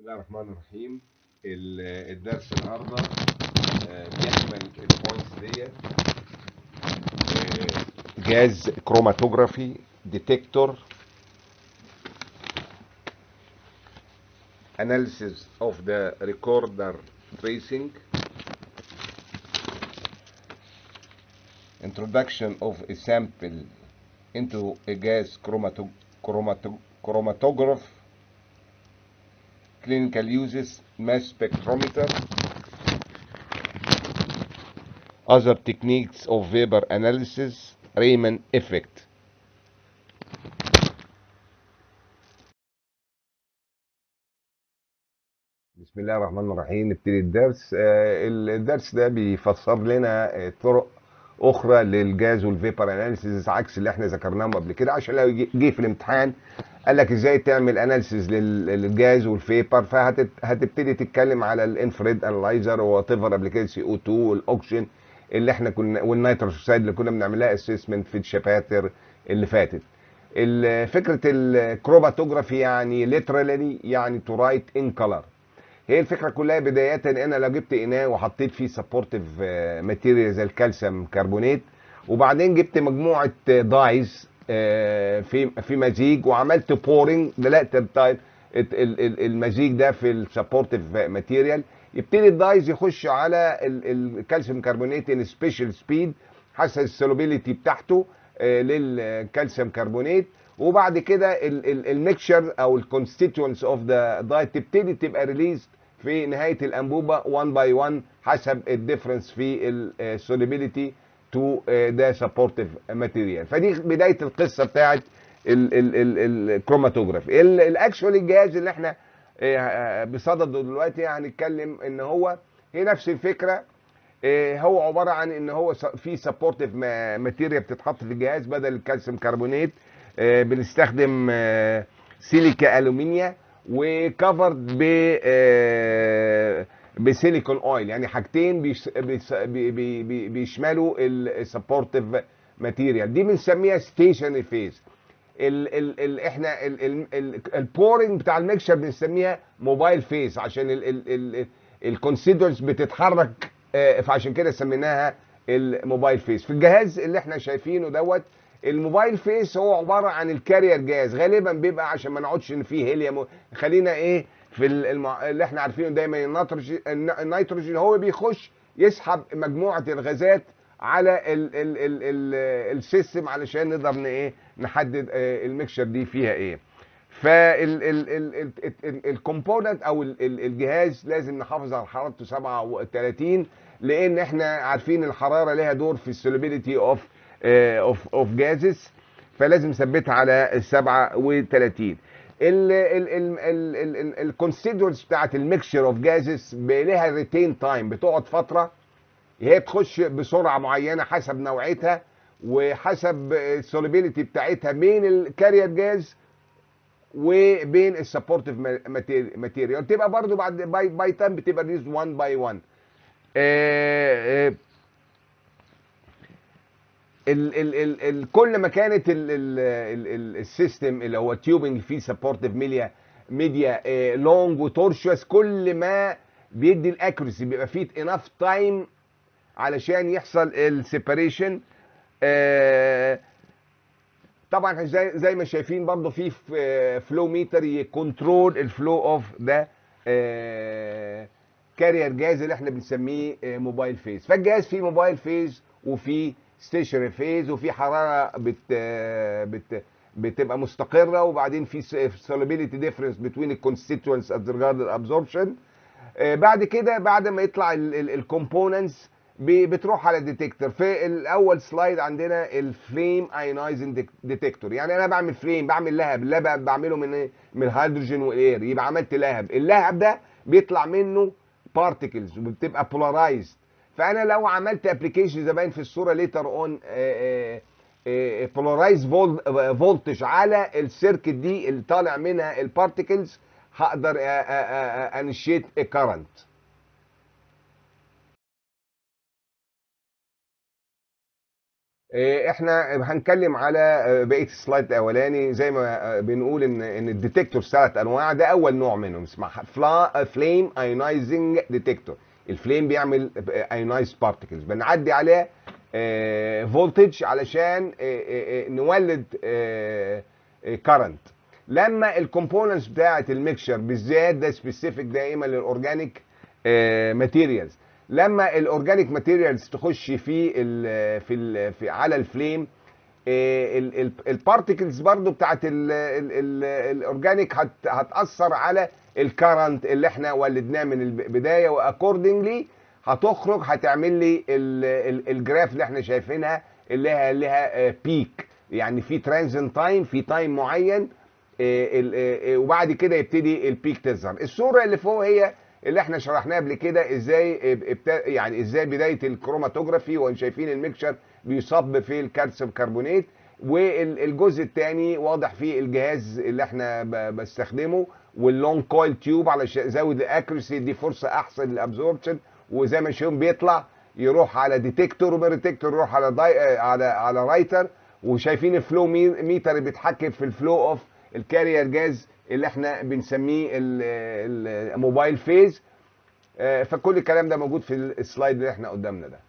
الله الرحمن الرحيم ال- الدرس النهارده آه، بيشمل البوينتس ديت آه، جهاز كروماتوجرافي ديتكتور analysis of the recorder tracing introduction of a sample into a gas chromato chromato chromatograph clinical uses mass spectrometer other techniques of vapor analysis Raman effect بسم الله الرحمن الرحيم نبتدي الدرس آه، الدرس ده بيفسر لنا آه، طرق اخرى للجاز والفيبر اناليسيز عكس اللي احنا ذكرناهم قبل كده عشان لو يجي- جه في الامتحان قال لك ازاي تعمل اناليسيز للجاز والفيبر فهتبتدي تتكلم على الانفريد انالايزر وات ايفر قبل كده سي او 2 والاوكسجين اللي احنا كنا والنيتروس اوكسيد اللي كنا بنعملها اسسمنت في الشباتر اللي فاتت ال- فكره الكروماتوجرافي يعني ليترالي يعني تو رايت ان كلر هي الفكره كلها بدايه انا لو جبت اناء وحطيت فيه سبورتيف ماتيريال زي الكالسيوم كربونات وبعدين جبت مجموعه دايز في في مزيج وعملت بورنج دلقت بتاع ال- ال- المزيج ده في السبورتيف ماتيريال يبتدي الدايز يخش على ال- الكالسيوم كربونات ان سبيشال سبيد حسب السولوبيليتي بتاعته آه، للكالسيوم كربونات وبعد كده الميكشر او الكونستيتوينتس اوف ذا دايت تبتدي تبقى ريليز في نهايه الانبوبه 1 باي 1 حسب الديفرنس في السوليبيليتي تو ذا سبورتيف ماتيريال فدي بدايه القصه بتاعت الكروماتوجرافي الاكشوال الجهاز اللي احنا آه، آه، بصدده دلوقتي هنتكلم ان هو هي نفس الفكره آه، هو عباره عن ان هو س- في سبورتيف ماتيريال بتتحط في الجهاز بدل الكالسيوم كربونات آه، بنستخدم آه، سيليكا الومنيا وكفرد ب آه، بسيليكون اويل يعني حاجتين بيش- بيس- بي- بي- بي- بيشملوا السبورتيف ماتيريال دي بنسميها ستيشنري فيز ال ال ال احنا ال ال ال البورنج بتاع الميكشر بنسميها موبايل فيس عشان الكونسيدرز بتتحرك آه، فعشان كده سميناها الموبايل فيس في الجهاز اللي احنا شايفينه دوت الموبايل فيس هو عباره عن الكارير جاز غالبا بيبقى عشان ما نقعدش ان فيه هيليوم خلينا ايه في المع... اللي احنا عارفينه دايما النيتروجين النيتروجين هو بيخش يسحب مجموعه الغازات على ال ال ال ال السيستم علشان نقدر ن- ايه نحدد آه، الميكشر دي فيها ايه فالكومبوننت او ال- ال- الجهاز لازم نحافظ على حرارته 37 لان احنا عارفين الحراره لها دور في السوليبيليتي اوف اوف اوف جازز فلازم نثبتها على ال 37 الكونسيدرز بتاعت الميكشر اوف جازز لها ريتين تايم بتقعد فتره هي تخش بسرعه معينه حسب نوعيتها وحسب السوليبيليتي بتاعتها بين الكارير جاز وبين السبورتيف ماتيريال تبقى برضو بعد باي باي تايم بتبقى ريز 1 باي 1 ال ال ال ال كل ما كانت ال ال ال ال السيستم اللي هو تيوبنج فيه سبورتيف ميديا ميديا لونج وتورشوس كل ما بيدي الاكوريسي بيبقى فيه اناف تايم علشان يحصل السيباريشن طبعا زي زي ما شايفين برضو في فلو ميتر يكنترول الفلو اوف ذا كارير جاز اللي احنا بنسميه موبايل فيز فالجهاز فيه موبايل فيز وفيه ستيشنري فيز وفي حراره بت بت بتبقى مستقره وبعدين في solubility difference between the constituents as regard absorption آه، بعد كده بعد ما يطلع الكومبوننتس بتروح على ديتكتور في الاول سلايد عندنا الفليم ايونايزنج ديتكتور يعني انا بعمل فليم بعمل لهب اللهب بعمله من ايه من الهيدروجين والاير يبقى عملت لهب اللهب ده بيطلع منه بارتكلز وبتبقى بولارايزد فانا لو عملت ابلكيشن زي ما باين في الصوره ليتر اون بولارايز فولتج على السيركت دي اللي طالع منها البارتكلز هقدر انشيت كارنت إيه، احنا هنتكلم على آه، بقيه السلايد الاولاني زي ما آه، بنقول ان ان الديتكتور ثلاث انواع ده اول نوع منهم اسمها فلا فليم ايونايزنج ديتكتور الفليم بيعمل ايونايز بارتكلز بنعدي عليه فولتج علشان آه، آه، آه، نولد كارنت لما الكومبوننتس بتاعه الميكشر بالذات ده سبيسيفيك دائما للاورجانيك ماتيريالز لما الاورجانيك ماتيريالز تخش في ال في ال في على الفليم البارتكلز برضو بتاعت الاورجانيك هتاثر على الكرنت اللي احنا ولدناه من البدايه واكوردنجلي هتخرج هتعمل لي الجراف اللي احنا شايفينها اللي هي لها بيك يعني في ترانزنت تايم في تايم معين وبعد كده يبتدي البيك تظهر الصوره اللي فوق هي اللي احنا شرحناها قبل كده ازاي ابت- يعني ازاي بدايه الكروماتوجرافي وان شايفين الميكشر بيصب في الكالسيوم كربونات والجزء الثاني واضح فيه الجهاز اللي احنا ب- بستخدمه واللونج كويل تيوب علشان ازود الاكيرسي دي فرصه احسن للابزوربشن وزي ما شايفين بيطلع يروح على ديتكتور ومن الديتكتور يروح على داي على على رايتر وشايفين الفلو مي- ميتر اللي بيتحكم في الفلو اوف الكارير جاز اللي احنا بنسميه ال- الموبايل فيز آه، فكل الكلام ده موجود في السلايد اللي احنا قدامنا ده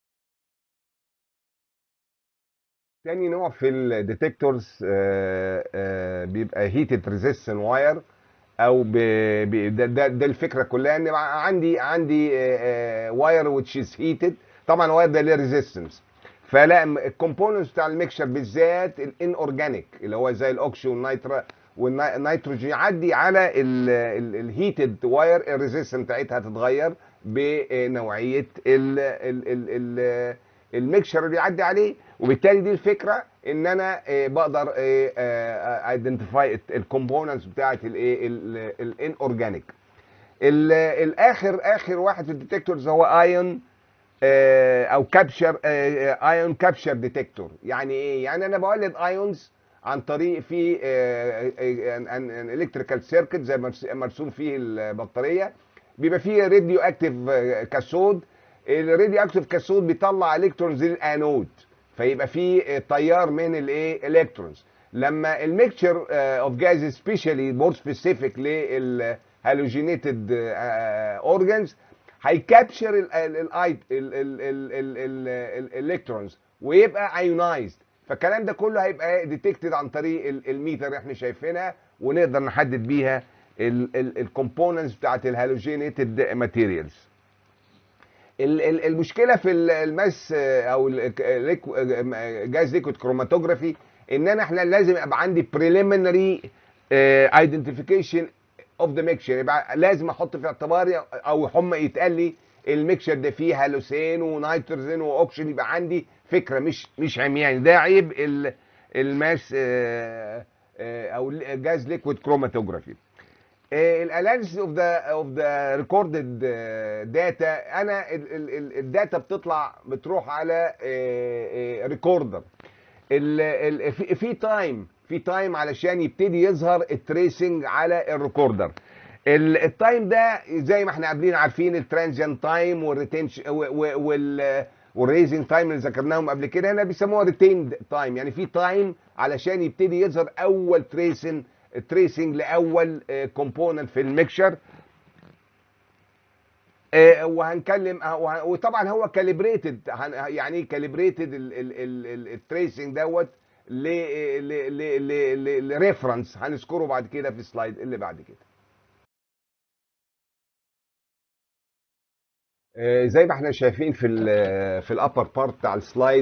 تاني نوع في الديتكتورز بيبقى هيتد ريزيستنت واير او ب... ب... ده, ده, ده الفكره كلها ان عندي عندي واير وتش از هيتد طبعا واير ده ليه ريزيستنس فلا الكومبوننتس بتاع الميكشر بالذات الان اورجانيك اللي هو زي الاوكسي والنيترا والنيتروجين يعدي على الهيتد واير الريزيستنس بتاعتها تتغير بنوعيه ال ال ال ال الميكشر اللي يعدي عليه وبالتالي دي الفكره ان انا آه، بقدر ايدنتيفاي الكومبوننتس بتاعت الايه الان اورجانيك الاخر اخر واحد في الديتكتورز هو ايون او كابشر ايون كابشر ديتكتور يعني ايه يعني انا بولد ايونز عن طريق في الكتريكال سيركت زي ما مرسوم فيه البطاريه بيبقى فيه راديو اكتيف كاثود الراديو اكتيف كاثود بيطلع الكترونز للانود فيبقى في تيار من الايه الكترونز لما الميكتشر اوف جاز سبيشالي مور سبيسيفيك للهالوجينيتد اورجانز هيكابشر الالكترونز ويبقى ايونايزد فالكلام ده كله هيبقى ديتكتد عن طريق ال- الميتر اللي احنا شايفينها ونقدر نحدد بيها الكومبوننتس بتاعت الهالوجينيتد ماتيريالز ال- ال- المشكله في ال- الماس آه، او جاز ليكويد كروماتوجرافي ان انا احنا لازم يبقى عندي بريليمينري ايدنتيفيكيشن اوف ذا ميكشر يبقى لازم احط في اعتباري او هم يتقال لي الميكشر ده فيه هالوسين ونيتروجين واوكسجين يبقى عندي فكره مش مش عمياني ده عيب ال- الماس آه، آه، او جاز ليكويد كروماتوجرافي الاناليسيس اوف ذا اوف ذا ريكوردد داتا انا ال- ال- ال- الداتا بتطلع بتروح على ريكوردر في في تايم في تايم علشان يبتدي يظهر التريسنج على الريكوردر ال- التايم ده زي ما احنا قابلين عارفين الترانزيانت تايم والريتنشن وال والريزنج تايم اللي ذكرناهم قبل كده هنا بيسموها ريتيند تايم يعني في تايم علشان يبتدي يظهر اول تريسنج تريسنج لاول كومبوننت في الميكشر آه، وهنكلم آه، وه- وطبعا هو كاليبريتد يعني ايه كاليبريتد التريسنج دوت لريفرنس هنذكره بعد كده في السلايد اللي بعد كده آه، زي ما احنا شايفين في ال في الابر بارت بتاع السلايد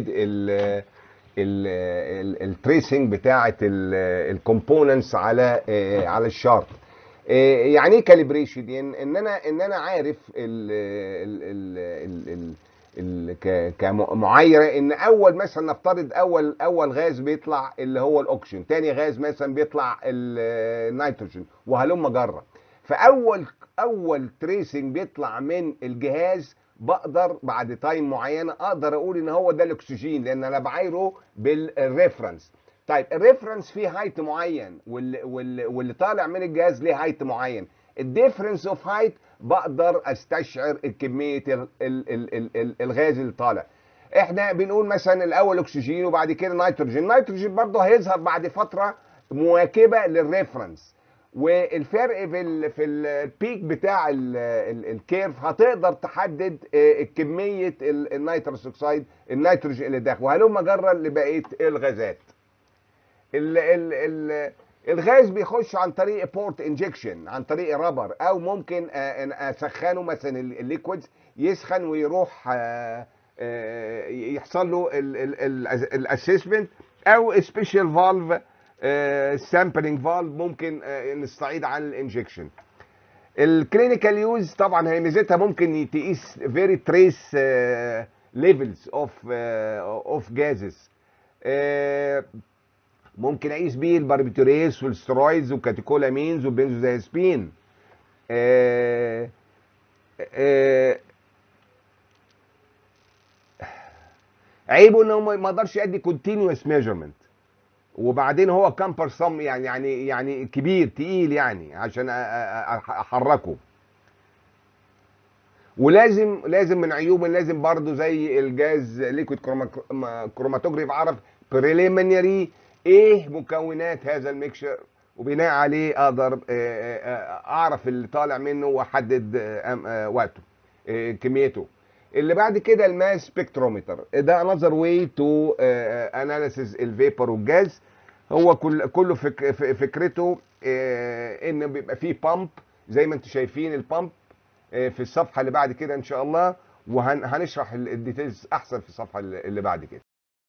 التريسنج بتاعه الكومبوننتس على آه، على الشارت آه، يعني ايه كاليبريشن يعني ان انا ان انا عارف ال ال ال ال ال ك- كمعايره ان اول مثلا نفترض اول اول غاز بيطلع اللي هو الاكسجين تاني غاز مثلا بيطلع ال- النيتروجين وهلم جره فاول اول تريسنج بيطلع من الجهاز بقدر بعد تايم معينه اقدر اقول ان هو ده الاكسجين لان انا بعايره بالريفرنس طيب الريفرنس فيه هايت معين واللي, واللي, واللي طالع من الجهاز ليه هايت معين الديفرنس اوف هايت بقدر استشعر كميه ال ال ال ال ال الغاز اللي طالع احنا بنقول مثلا الاول اكسجين وبعد كده نيتروجين النيتروجين برضه هيظهر بعد فتره مواكبه للريفرنس والفرق في ال في البيك بتاع ال ال الكيرف هتقدر تحدد آه، كميه ال- النيتروس اوكسيد النيتروجين اللي داخل وهلم جرا لبقيه الغازات ال ال ال الغاز بيخش عن طريق بورت انجكشن عن طريق رابر او ممكن آه، إن اسخنه مثلا ال- الليكويدز يسخن ويروح آه، آه، يحصل له الاسسمنت او سبيشال فالف سامبلنج فالف ممكن آه، نستعيد عن الانجكشن الكلينيكال يوز طبعا هي ميزتها ممكن تقيس فيري تريس ليفلز اوف اوف جازز ممكن اقيس بيه الباربيتوريس والسترويدز والكاتيكولامينز والبنزودازبين آه، آه، عيبه انه ما ما يقدرش يدي كونتينوس ميجرمنت وبعدين هو كامبر صم يعني يعني يعني كبير تقيل يعني عشان أ- أ- أ- احركه ولازم لازم من عيوبه لازم برضه زي الجاز ليكويد كروماتوجريف اعرف بريليمينري ايه مكونات هذا الميكشر وبناء عليه اقدر آه، آه، اعرف اللي طالع منه واحدد آه، أم- آه، وقته آه، كميته اللي بعد كده الماس سبكترومتر ده انذر واي تو اناليسيز الفيبر والجاز هو كل كله فك ف- فكرته آه، ان بيبقى فيه بامب زي ما انتم شايفين البامب آه، في الصفحه اللي بعد كده ان شاء الله وهنشرح الديتيلز احسن في الصفحه اللي اللي بعد كده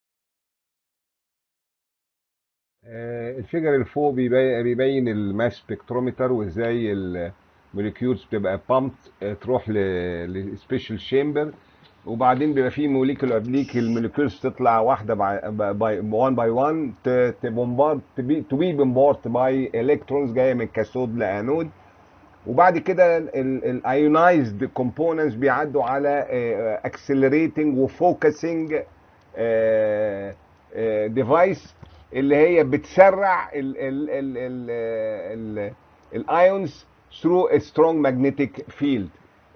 آه، الفيجر اللي فوق بيبي- بيبين الماس سبكترومتر وازاي الموليكيولز بتبقى بامبت تروح لسبيشال شامبر وبعدين بيبقى فيه موليكولار ليك الموليكيولز تطلع واحده باي 1 باي 1 تبومبارد تو بي بومبارد باي الكترونز جايه من كاثود لانود وبعد كده الايونايزد كومبوننتس بيعدوا على اكسلريتنج وفوكسنج ديفايس اللي هي بتسرع الايونز ثرو a strong magnetic field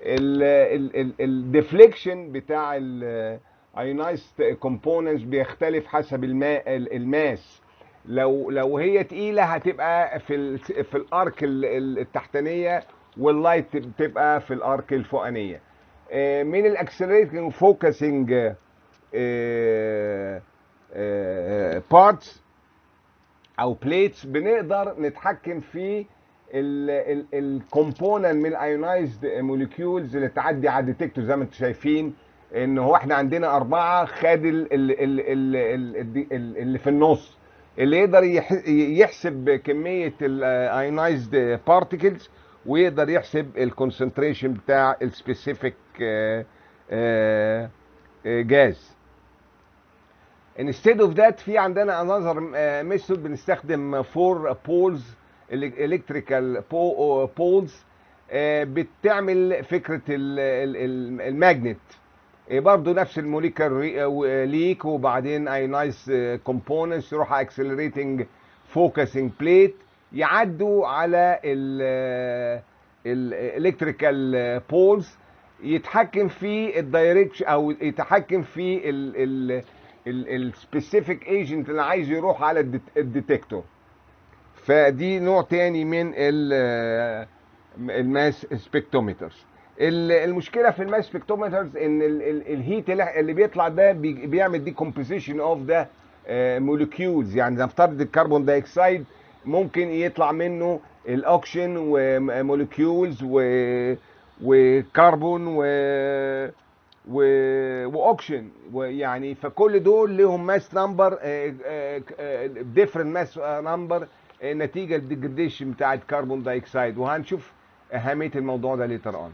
الديفليكشن بتاع الايونايزد كومبوننتس بيختلف حسب الماء الماس لو لو هي تقيله هتبقى في ال في الارك ال- ال- التحتانيه واللايت بتبقى في الارك الفوقانيه آه، من الاكسلريتنج فوكسنج بارتس او بليتس بنقدر نتحكم في الكومبوننت من الايونايزد موليكيولز اللي تعدي على الديتكتور زي ما انتم شايفين ان هو احنا عندنا اربعه خد ال- ال- ال- ال- ال- ال- اللي في النص اللي يقدر يح- يحسب كميه الايونايزد بارتكلز ويقدر يحسب الكونسنتريشن بتاع السبيسيفيك جاز instead of that في عندنا another uh, method بنستخدم four poles electrical po- poles uh, بتعمل فكرة ال- ال- ال- الماجنت uh, برضو نفس الموليكر ليك وبعدين ايونايز كومبوننتس يروح اكسلريتنج فوكسنج بليت يعدوا على الالكتريكال بولز يتحكم في الدايركشن او يتحكم في السبيسيفيك ايجنت اللي عايز يروح على الديت- الديتكتور فدي نوع تاني من ال- الماس سبكتومترز المشكله في الماس سبكتومترز ان ال- ال- الهيت اللي اللي بيطلع ده بي- بيعمل دي كومبوزيشن اوف ذا موليكيولز يعني نفترض الكربون دايوكسيد ممكن يطلع منه الاوكسجين وموليكيولز و وكربون و و واوكشن ويعني فكل دول لهم ماس نمبر ديفرنت ماس نمبر نتيجه الديجريديشن بتاع الكربون دايوكسيد وهنشوف اهميه الموضوع ده ليتر اون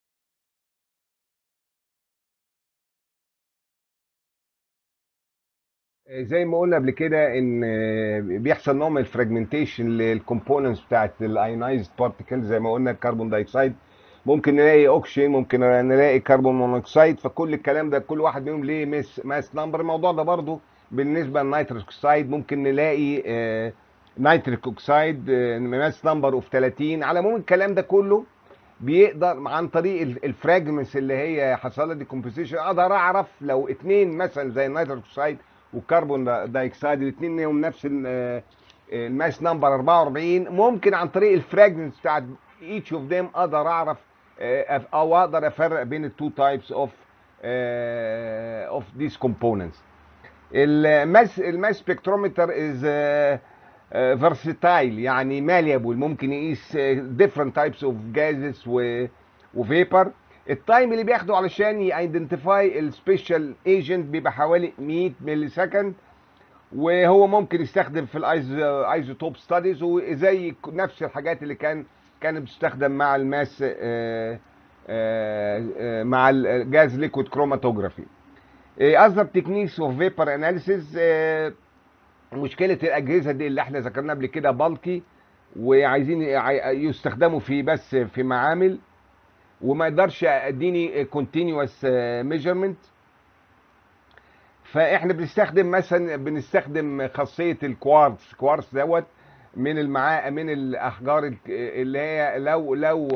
زي ما قلنا قبل كده ان بيحصل نوع من الفراجمنتيشن للكومبوننتس بتاعت الايونايزد بارتكلز زي ما قلنا الكربون دايوكسيد ممكن نلاقي اوكسجين ممكن نلاقي كربون مونوكسيد فكل الكلام ده كل واحد منهم ليه ماس ماس نمبر الموضوع ده برضو بالنسبه للنيتروس اوكسيد ممكن نلاقي نيتريك اوكسيد ماس نمبر اوف 30 على العموم الكلام ده كله بيقدر عن طريق الفراجمنتس اللي هي حصل لها ديكومبوزيشن اقدر اعرف لو اتنين مثلا زي النيتروس اوكسيد والكربون دايوكسيد الاثنين ليهم نفس ال- آه، الماس نمبر 44 ممكن عن طريق الفراجمنتس بتاعت each of them اقدر اعرف آه، أف- او اقدر افرق بين التو تايبس اوف اوف these components الماس الماس سبكترومتر از فيرسيتايل يعني ماليبل ممكن يقيس ديفرنت تايبس اوف جازز وفيبر التايم اللي بياخده علشان يايدنتيفاي السبيشال ايجنت بيبقى حوالي 100 ملي سكند وهو ممكن يستخدم في الايزوتوب ستاديز وزي نفس الحاجات اللي كان كانت بتستخدم مع الماس آه، آه، آه، مع الجاز ليكويد كروماتوجرافي اذر تكنيكس اوف فيبر اناليسيز مشكله الاجهزه دي اللي احنا ذكرناها قبل كده بالكي وعايزين يع- يستخدموا في بس في معامل وما يقدرش اديني كونتينوس ميجرمنت فاحنا بنستخدم مثلا بنستخدم خاصيه الكوارتز كوارتز دوت من المعا من الاحجار الك- اللي هي لو لو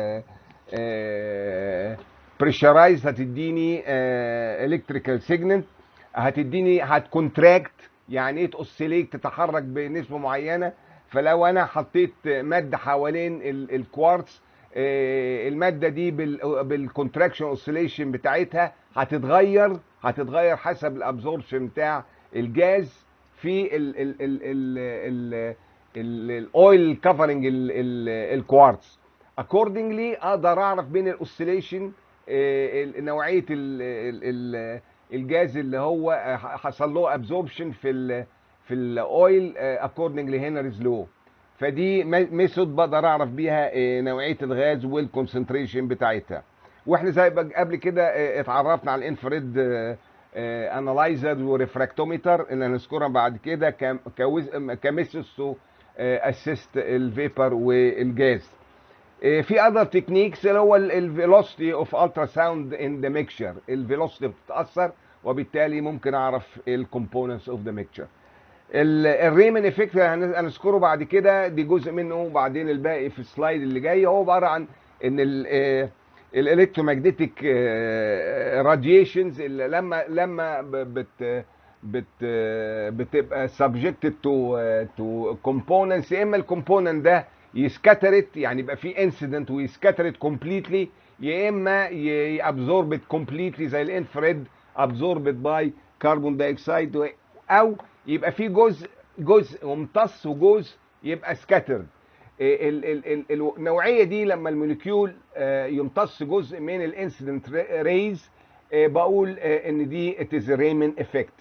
بريشرايز هتديني الكتريكال سيجنال هتديني هتكونتراكت يعني ايه تأوسيليت تتحرك بنسبه معينه فلو انا حطيت ماده حوالين ال- الكوارتز آه، الماده دي بالكونتراكشن اوسيليشن بتاعتها هتتغير هتتغير حسب الابزوربشن بتاع الجاز في ال ال ال ال ال الاويل كفرنج الكوارتز اكوردنجلي اقدر اعرف بين الاوسيليشن نوعيه ال ال الجاز اللي هو حصل له ابزوربشن في ال في الاويل اكوردنجلي هنريز لو فدي ميثود بقدر اعرف بيها آه، نوعيه الغاز والكونسنتريشن بتاعتها واحنا زي بق- قبل كده آه، اتعرفنا على الانفراد انالايزر وريفراكتومتر اللي هنذكرها بعد كده كم- كوز- كميثودز تو اسيست الفيبر والجاز آه، في اذر تكنيكس اللي هو الفيلوسيتي اوف الترا ساوند ان ذا ميكشر الفيلوسيتي بتتاثر وبالتالي ممكن اعرف الكومبوننتس اوف ذا ميكشر الريمن افكت هنذكره بعد كده دي جزء منه وبعدين الباقي في السلايد اللي جاي هو عباره عن ان الالكترومagnetic راديشنز اللي لما لما ب- بت بت بتبقى subjected to to components يا اما الكومبوننت ده يسكترت يعني يبقى في انسيدنت ويسكترت كومبليتلي يا اما يابزوربت كومبليتلي زي الانفراد ابزوربت باي كربون دايوكسيد او يبقى في جزء جزء ممتص وجزء يبقى سكاترد النوعيه دي لما الموليكيول آه، يمتص جزء من الانسيدنت ريز بقول آه، ان دي it is a Raman effect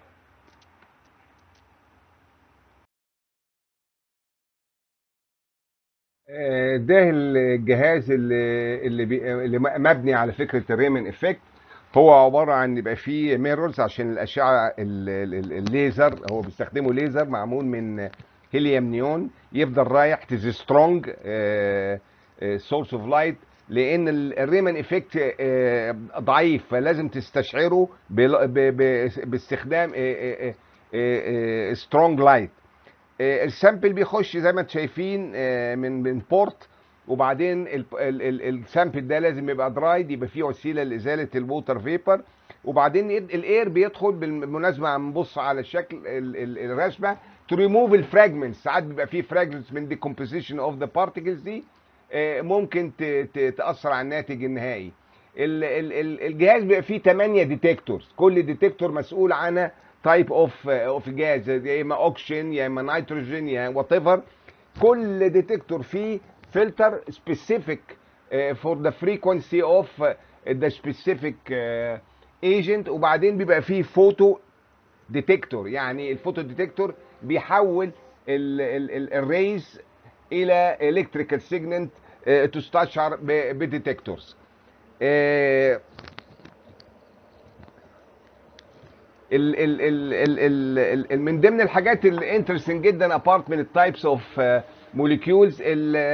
آه، ده الجهاز اللي اللي, بي اللي مبني على فكره الريمن افكت هو عباره عن يبقى فيه ميرورز عشان الاشعه ال- ال- ال- الليزر هو بيستخدموا ليزر معمول من هيليوم نيون يفضل رايح تز سترونج سورس اوف لايت لان ال- الريمن افكت آه، ضعيف فلازم تستشعره بل- ب- ب- باستخدام سترونج لايت آه، السامبل بيخش زي ما انتم شايفين آه، من من بورت وبعدين ال- ال- ال- السامبل ده لازم يبقى درايد يبقى فيه وسيله لازاله الووتر فيبر وبعدين يد- الاير بيدخل بالمناسبه عم نبص على الشكل ال- ال- الرسمه تو ريموف الفراجمنتس ساعات بيبقى فيه فراجمنتس من ديكومبوزيشن اوف ذا بارتكلز دي آه، ممكن ت- ت- تاثر على الناتج النهائي ال- ال- ال- الجهاز بيبقى فيه 8 ديتكتورز كل ديتكتور مسؤول عن تايب اوف اوف جاز يا اما اوكسجين يا اما نيتروجين يا وات ايفر كل ديتكتور فيه فلتر سبيسيفيك فور ذا فريكونسي اوف ذا سبيسيفيك ايجنت وبعدين بيبقى فيه فوتو ديتكتور يعني الفوتو ديتكتور بيحول الريز الى الكتريكال سيجنال تستشعر ب- بديتكتورز آه، ال ال ال ال ال ال من ضمن الحاجات الانترستنج جدا ابارت من التايبس اوف موليكيولز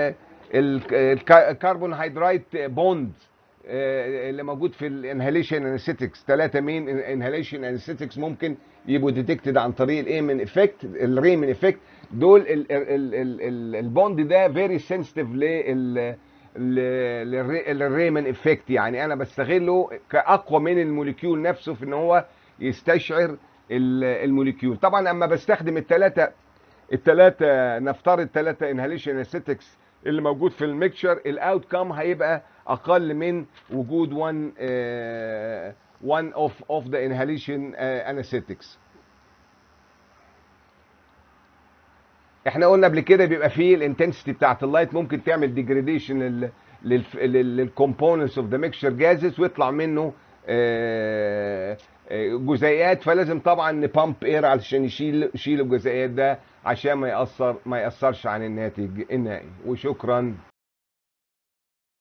الكربون هيدرايت بوند اللي موجود في الانهاليشن انستكس ثلاثه مين انهاليشن انستكس ممكن يبقوا ديتكتد عن طريق الايمن افكت الريمن افكت دول ال- ال- ال- ال- البوند ده فيري سنسيتيف لل للريمن افكت يعني انا بستغله كاقوى من الموليكيول نفسه في ان هو يستشعر ال- الموليكيول طبعا اما بستخدم الثلاثه الثلاثه نفترض ثلاثه انهاليشن انستكس اللي موجود في الميكشر الاوت كام هيبقى اقل من وجود 1 1 اوف اوف ذا انهاليشن انستكس احنا قلنا قبل كده بيبقى فيه الانتنسيتي بتاعت اللايت ممكن تعمل ديجريديشن للكومبوننتس اوف ذا ميكشر جازز ويطلع منه آه، آه، جزيئات فلازم طبعا نبامب اير علشان يشيل يشيل الجزيئات ده عشان ما ياثر ما ياثرش عن الناتج النهائي وشكرا